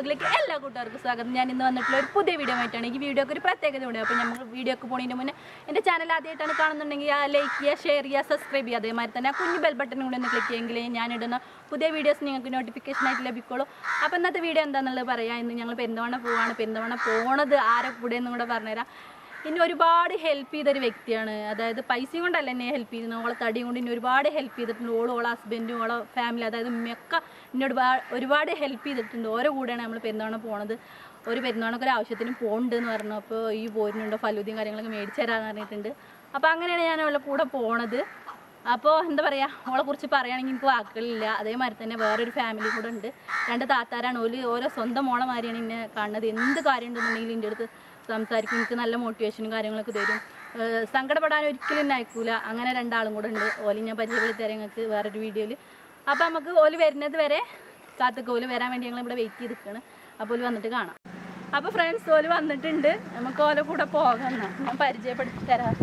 വ്ളോഗിലേക്ക് എല്ലാ കൂട്ടുകാർക്കും സ്വാഗതം ഞാൻ ഇന്ന് വന്നിട്ടുള്ള ഒരു പുതിയ വീഡിയോ ആയിട്ടാണ് ഈ വീഡിയോക്ക് ഒരു പ്രത്യേകത ഉണ്ട് അപ്പോൾ നമ്മൾ വീഡിയോക്ക് പോകുന്നതിന് മുന്നേ എൻ്റെ ചാനൽ ആദ്യമായിട്ടാണ് കാണുന്നുണ്ടെങ്കിൽ ആ ലൈക്ക് ചെയ്യുക ഷെയർ ചെയ്യുക സബ്സ്ക്രൈബ് ചെയ്യുക അതേമാതിരി തന്നെ ആ കുഞ്ഞു ബെൽ ബട്ടൺ കൂടെ ഒന്ന് ക്ലിക്ക് ചെയ്യുമെങ്കിൽ ഞാനിടുന്ന പുതിയ വീഡിയോസ് നിങ്ങൾക്ക് നോട്ടിഫിക്കേഷൻ ആയിട്ട് ലഭിക്കുള്ളൂ അപ്പോൾ ഇന്നത്തെ വീഡിയോ എന്താണെന്നുള്ളത് പറയാം ഇന്ന് ഞങ്ങൾ പെരുന്തവണ പോവാണ് പെരുന്തവണ പോണത് ആരെ കൂടെ എന്നും കൂടെ പറഞ്ഞുതരാം എന്നെ ഒരുപാട് ഹെൽപ്പ് ചെയ്തൊരു വ്യക്തിയാണ് അതായത് പൈസയും കൊണ്ടല്ല എന്നെ ഹെൽപ്പ് ചെയ്യുന്നത് ഓളെ തടിയും കൊണ്ട് എന്നെ ഒരുപാട് ഹെൽപ്പ് ചെയ്തിട്ടുണ്ട് ഓളും ഓളെ ഹസ്ബൻഡും ഓളെ ഫാമിലി അതായത് ഉമ്മയൊക്കെ എന്നോട് ഒരുപാട് ഒരുപാട് ഹെൽപ്പ് ചെയ്തിട്ടുണ്ട് ഓരോ കൂടെയാണ് നമ്മൾ പെരുന്നാണ് പോണത് ഒരു പെരുന്നാണൊക്കെ ഒരു ആവശ്യത്തിന് പോകുന്നുണ്ട് എന്ന് പറഞ്ഞു അപ്പോൾ ഈ പോരുന്നുണ്ടോ ഫലൂതിയും കാര്യങ്ങളൊക്കെ മേടിച്ചു തരാമെന്ന് പറഞ്ഞിട്ടുണ്ട് അപ്പോൾ അങ്ങനെയാണ് ഞാൻ അവളുടെ കൂടെ പോണത് അപ്പോൾ എന്താ പറയുക ഓളെ കുറിച്ച് പറയുകയാണെങ്കിൽ എനിക്ക് വാക്കുകളില്ല അതേമാതിരി തന്നെ വേറൊരു ഫാമിലി കൂടെ ഉണ്ട് രണ്ട് താത്താരാണ് ഓല് ഓരോ സ്വന്തം മോളെ മാതിരിയാണ് എന്നെ കാണുന്നത് എന്ത് കാര്യം ഉണ്ടെന്നുണ്ടെങ്കിലും എൻ്റെ അടുത്ത് സംസാരിക്കും എനിക്ക് നല്ല മോട്ടിവേഷനും കാര്യങ്ങളൊക്കെ തരും ഏഹ് സങ്കടപ്പെടാൻ ഒരിക്കലും എന്നെ അയക്കൂല അങ്ങനെ രണ്ടാളും കൂടെ ഉണ്ട് ഓല് ഞാൻ പരിചയപ്പെടുത്തി തരാം നിങ്ങൾക്ക് വേറൊരു വീഡിയോയിൽ അപ്പോൾ നമുക്ക് ഓല് വരുന്നത് വരെ കാത്തുക്ക് ഓല് വരാൻ വേണ്ടി ഞങ്ങൾ ഇവിടെ വെയിറ്റ് ചെയ്ത് നിൽക്കുകയാണ് അപ്പോൾ ഓല് വന്നിട്ട് കാണാം അപ്പോൾ ഫ്രണ്ട്സ് ഓല് വന്നിട്ടുണ്ട് നമുക്ക് ഓലെ കൂടെ പോകാം എന്നാ. ഞാൻ പരിചയപ്പെടുത്തി തരാം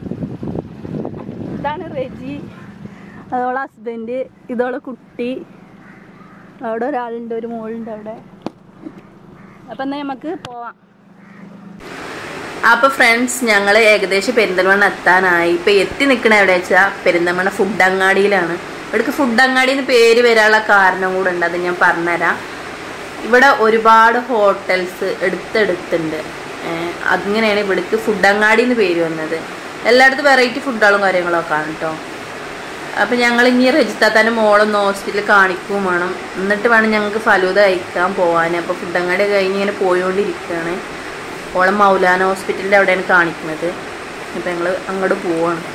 ഇതാണ് റെജി അതോളെ ഹസ്ബൻഡ് ഇതോളെ കുട്ടി അവിടെ ഒരാളുണ്ട് ഒരു മോളുണ്ട് അവിടെ അപ്പം എന്നാൽ നമുക്ക് പോവാം അപ്പൊ ഫ്രണ്ട്സ് ഞങ്ങൾ ഏകദേശം പെരിന്തൽമണ്ണ എത്താനായി ഇപ്പൊ എത്തി നിൽക്കണ എവിടെ വെച്ചാൽ പെരിന്തൽമണ്ണ ഫുഡ് അങ്ങാടിയിലാണ് ഇവിടേക്ക് ഫുഡ് അങ്ങാടി എന്ന് പേര് വരാനുള്ള കാരണം കൂടെ ഉണ്ട് അത് ഞാൻ പറഞ്ഞുതരാം ഇവിടെ ഒരുപാട് ഹോട്ടൽസ് എടുത്തെടുത്തുണ്ട് ഏഹ് അങ്ങനെയാണ് ഇവിടേക്ക് ഫുഡ് അങ്ങാടി എന്ന് പേര് വന്നത് എല്ലായിടത്തും വെറൈറ്റി ഫുഡുകളും കാര്യങ്ങളൊക്കെ ആണ് കേട്ടോ അപ്പം ഞങ്ങൾ ഇനി രജിത്താത്താൻ്റെ മോളൊന്ന് ഹോസ്പിറ്റലിൽ കാണിക്കുകയും വേണം എന്നിട്ട് വേണം ഞങ്ങൾക്ക് ഫലൂത കഴിക്കാൻ പോകാൻ അപ്പോൾ ഫുഡ് അങ്ങാടി കഴിഞ്ഞ് ഇങ്ങനെ പോയിക്കൊണ്ടിരിക്കുകയാണ് ഓളെ മൗലാന ഹോസ്പിറ്റലിൻ്റെ അവിടെയാണ് കാണിക്കുന്നത് അപ്പം ഞങ്ങൾ അങ്ങോട്ട് പോവാണ്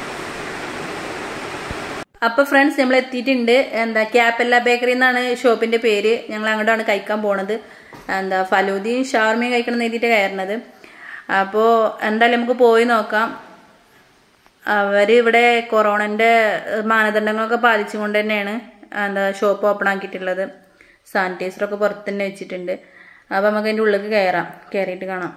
അപ്പൊ ഫ്രണ്ട്സ് നമ്മൾ എത്തിയിട്ടുണ്ട് എന്താ ക്യാപ്പല്ല ബേക്കറി എന്നാണ് ഷോപ്പിന്റെ പേര് ഞങ്ങൾ അങ്ങോട്ടാണ് കഴിക്കാൻ പോണത് എന്താ ഫലൂദിയും ഷാർമയും കഴിക്കണം എന്ന് എഴുതിയിട്ട് കയറുന്നത് അപ്പോൾ എന്തായാലും നമുക്ക് പോയി നോക്കാം അവർ ഇവിടെ കൊറോണന്റെ മാനദണ്ഡങ്ങളൊക്കെ പാലിച്ചുകൊണ്ട് തന്നെയാണ് എന്താ ഷോപ്പ് ഓപ്പൺ ആക്കിയിട്ടുള്ളത് സാനിറ്റൈസറൊക്കെ പുറത്ത് തന്നെ വെച്ചിട്ടുണ്ട് അപ്പോൾ നമുക്ക് അതിൻ്റെ ഉള്ളിലേക്ക് കയറാം കയറിയിട്ട് കാണാം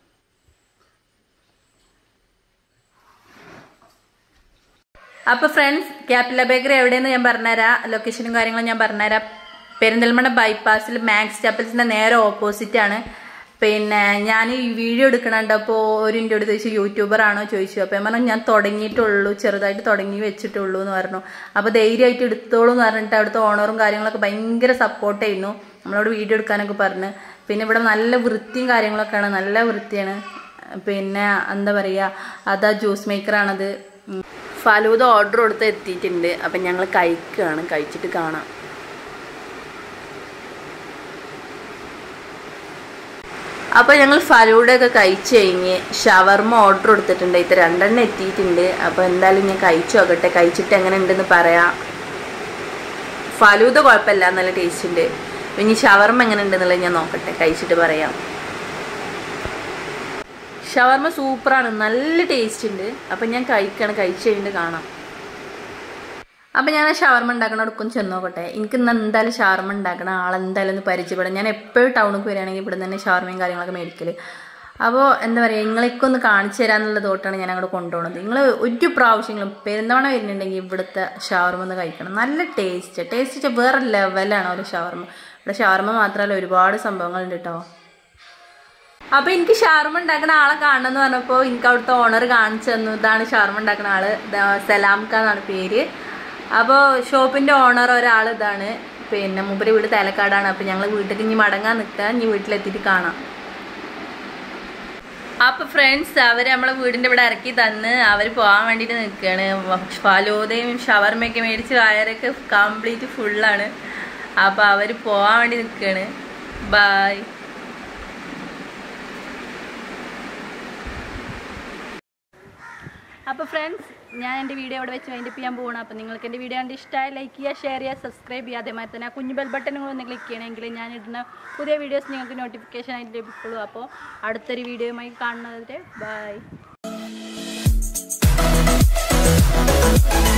അപ്പോൾ ഫ്രണ്ട്സ് ക്യാപിറ്റല ബേക്കറി എവിടെയെന്ന് ഞാൻ പറഞ്ഞുതരാം ലൊക്കേഷനും കാര്യങ്ങളും ഞാൻ പറഞ്ഞുതരാം പെരിന്തൽമണ്ണ ബൈപ്പാസിൽ മാക്സ് ചാപ്പൽസിന്റെ നേരെ ഓപ്പോസിറ്റ് ആണ് പിന്നെ ഞാൻ ഈ വീഡിയോ എടുക്കണുണ്ടപ്പോൾ ഒരു എൻ്റെ അടുത്ത് ചോദിച്ചു യൂട്യൂബർ ആണോ ചോദിച്ചു അപ്പോൾ ഞാൻ പറഞ്ഞു ഞാൻ തുടങ്ങിയിട്ടുള്ളൂ ചെറുതായിട്ട് തുടങ്ങി വെച്ചിട്ടുള്ളൂ എന്ന് പറഞ്ഞു അപ്പോൾ ധൈര്യമായിട്ട് എടുത്തോളൂ എന്ന് പറഞ്ഞിട്ട് അവിടുത്തെ ഓണറും കാര്യങ്ങളൊക്കെ ഭയങ്കര സപ്പോർട്ട് ചെയ്യുന്നു നമ്മളോട് വീഡിയോ എടുക്കാനൊക്കെ പറഞ്ഞ് പിന്നെ ഇവിടെ നല്ല വൃത്തിയും കാര്യങ്ങളൊക്കെയാണ് നല്ല വൃത്തിയാണ് പിന്നെ എന്താ പറയുക അതാ ജ്യൂസ് മേക്കറാണത് ഉം. ഫലൂദ ഓർഡർ കൊടുത്ത് എത്തിയിട്ടുണ്ട് അപ്പം ഞങ്ങൾ കഴിക്കുകയാണ് കഴിച്ചിട്ട് കാണാം അപ്പോൾ ഞങ്ങൾ ഫലൂഡ ഒക്കെ കഴിച്ച് കഴിഞ്ഞ് ഷവർമ ഓർഡർ കൊടുത്തിട്ടുണ്ട് ഇത് രണ്ടെണ്ണം എത്തിയിട്ടുണ്ട് അപ്പോൾ എന്തായാലും ഞാൻ കഴിച്ചു നോക്കട്ടെ കഴിച്ചിട്ട് എങ്ങനെ ഉണ്ടെന്ന് പറയാം ഫലൂദ കുഴപ്പമില്ല നല്ല ടേസ്റ്റ് ഉണ്ട് ഇനി ഷവർമ എങ്ങനെ ഉണ്ടെന്നുള്ളത് ഞാൻ നോക്കട്ടെ കഴിച്ചിട്ട് പറയാം ഷവർമ സൂപ്പറാണ് നല്ല ടേസ്റ്റ് ഉണ്ട് അപ്പം ഞാൻ കഴിക്കണം കഴിച്ച് കഴിഞ്ഞിട്ട് കാണാം അപ്പം ഞാൻ ആ ഷവർമ ഉണ്ടാക്കണ അടുക്കും ചെന്ന് നോക്കട്ടെ എനിക്ക് ഇന്ന് എന്തായാലും ഷവർമ ഉണ്ടാക്കണം ആളെന്തായാലും ഒന്ന് പരിചയപ്പെടാം ഞാൻ എപ്പോഴും ടൗണിൽ വരികയാണെങ്കിൽ ഇവിടെ തന്നെ ഷവർമയും കാര്യങ്ങളൊക്കെ മേടിക്കൽ അപ്പോൾ എന്താ പറയുക നിങ്ങളെയൊക്കെ ഒന്ന് കാണിച്ചു തരാന്നുള്ള തോട്ടാണ് ഞാൻ അങ്ങോട്ട് കൊണ്ടുപോകുന്നത് നിങ്ങൾ ഒരു പ്രാവശ്യങ്ങളും പെരുന്തവണ വരുന്നുണ്ടെങ്കിൽ ഇവിടുത്തെ ഷവർമ ഒന്ന് കഴിക്കണം നല്ല ടേസ്റ്റ് ടേസ്റ്റ് വെച്ചാൽ വേറെ ലെവലാണ് ഒരു ഷവർമ ഇവിടെ ഷവർമ മാത്രമല്ല ഒരുപാട് സംഭവങ്ങളുണ്ട് കേട്ടോ അപ്പൊ എനിക്ക് ഷാർമ ഉണ്ടാക്കുന്ന ആളെ കാണണം എന്ന് പറഞ്ഞപ്പോ എനിക്ക് അവിടുത്തെ ഓണർ കാണിച്ചു തന്നു ഇതാണ് ഷാർമ ഉണ്ടാക്കുന്ന ആള് ദാ സലാംക്ക എന്നാണ് പേര് അപ്പോൾ ഷോപ്പിന്റെ ഓണർ ഒരാൾ ഇതാണ് പിന്നെ മൂപ്പര് വീട് തലക്കാടാണ് അപ്പൊ ഞങ്ങൾ വീട്ടിലേക്ക് ഇനി മടങ്ങാൻ നിൽക്കുക ഇനി വീട്ടിലെത്തിയിട്ട് കാണാം അപ്പൊ ഫ്രണ്ട്സ് അവര് നമ്മളെ വീടിന്റെ ഇവിടെ ഇറക്കി തന്ന് അവര് പോകാൻ വേണ്ടിട്ട് നിൽക്കുകയാണ് ഫലോദയും ഷവർമയൊക്കെ മേടിച്ച് വയറൊക്കെ കംപ്ലീറ്റ് ഫുള്ളാണ് അപ്പൊ അവര് പോകാൻ വേണ്ടി നിൽക്കുകയാണ് ബായ് അപ്പോൾ ഫ്രണ്ട്സ് ഞാൻ എൻ്റെ വീഡിയോ ഇവിടെ വെച്ച് വൈൻഡപ്പ് ചെയ്യാൻ പോകണം അപ്പോൾ നിങ്ങൾക്ക് എൻ്റെ വീഡിയോ കണ്ട് ഇഷ്ടമായി ലൈക്ക് ചെയ്യുക ഷെയർ ചെയ്യുക സബ്സ്ക്രൈബ് ചെയ്യുക അതേമാതിരി തന്നെ ആ കുഞ്ഞു ബെൽ ബട്ടൺ കൂടെ ഒന്ന് ക്ലിക്ക് ചെയ്യണമെങ്കിൽ ഞാൻ ഇടുന്ന പുതിയ വീഡിയോസ് നിങ്ങൾക്ക് നോട്ടിഫിക്കേഷൻ ആയിട്ട് ലഭിക്കുള്ളൂ അപ്പോൾ അടുത്തൊരു വീഡിയോയുമായി കാണുന്നത് ബൈ